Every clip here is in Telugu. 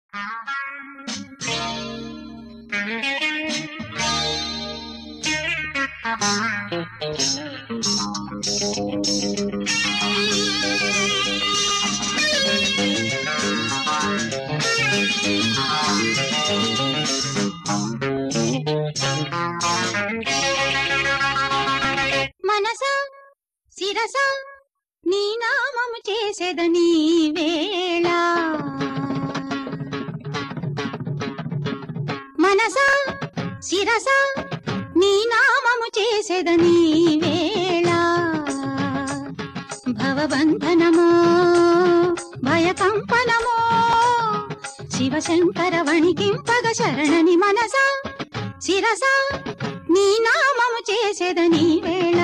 మనస శిరస నీ నామము చేసేదని వేళ మనస శిరస నీ నామము చేసేదని వేళ భవబంధనమో భయకంపనమో శివశంకర వణికింపగ శరణని మనస శిరస నీ నామము చేసేదని వేళ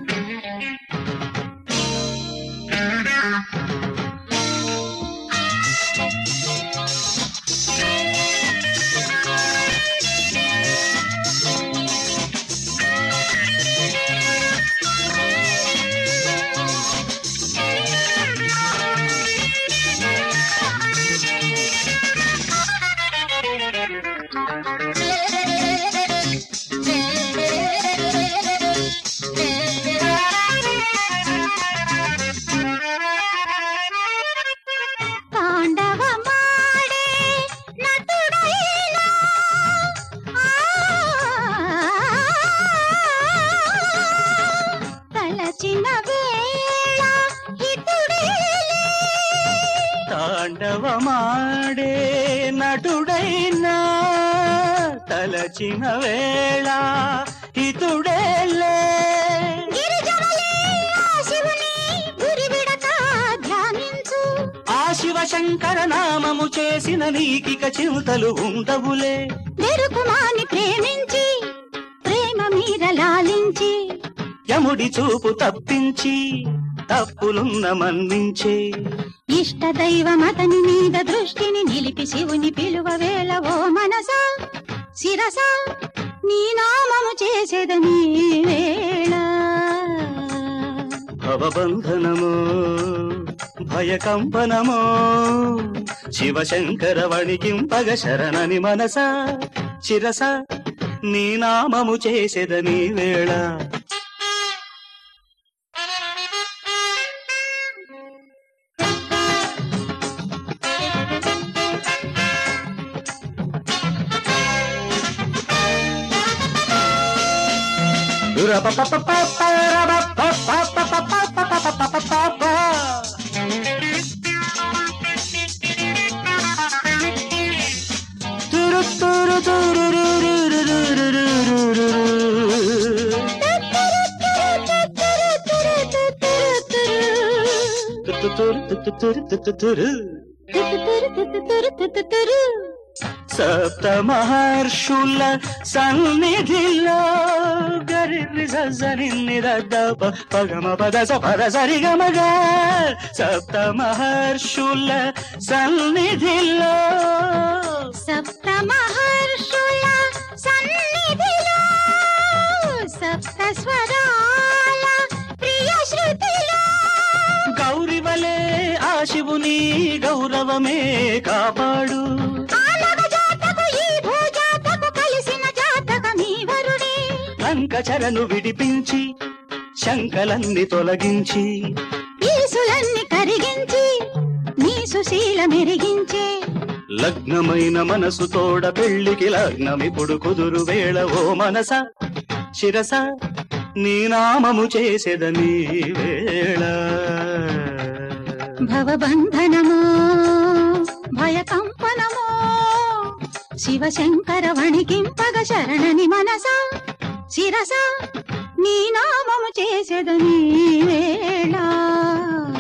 తాండవమాడే నటుడైనా ఆ, తలచిన వేళ హితుడేలే తాండవమాడే నటుడైనా తలచిన వేళ హితుడేలే గిరిజనులే ఆ శివుని గురివిడక ధ్యానించు ఆ శివశంకర నామము చేసిన నీకిక చింతలు ఉండవులే వెరుకుమాని ప్రేమించి ప్రేమ మీద లాలించి యముడి చూపు తప్పించి తప్పులున్న మన్నించే ఇష్ట దైవమతని మీద దృష్టిని నిలిపి శివుని పిలువ వేళ ఓ మనస శిరస నీ నామము చేసేదని వేళ భవబంధనమో భయకంపనమో శివశంకర వణికింపగ శరణని మనస శిరస నీ నామము చేసేదని వేళ తురు తురు తురురురురురురురురు. తురు తురు తురు తురు తురు తురు. సప్త మహర్షుల సన్నిధిలో గరి సరి దప్ప పగమ పద సపర సరి గమగ సప్త మహర్షుల సన్నిధిలో సప్త మహర్షుల సన్నిధిలో సప్త స్వరాల ప్రియ శృతిలో గౌరివలే ఆ శివుని గౌరవమే కాపాడు ఆలవ జాతకు ఈ భూజాతకు కలిసిన జాతకమీ వరుడే లంకచరను విడిపించి శంకలన్ని తొలగించి ఈసులన్నీ కరిగించి నీ సుశీల మెరిగించే లగ్నమైన మనసు తోడ పెళ్లికి లగ్నమిప్పుడు కుదురు వేళ ఓ మనస శిరస నీ నామము చేసేదని వేళ భవబంధనమో భయకంపనమో శివశంకర వణికింపగ శరణని మనస శిరస నీ నామము చేసేదని వేళ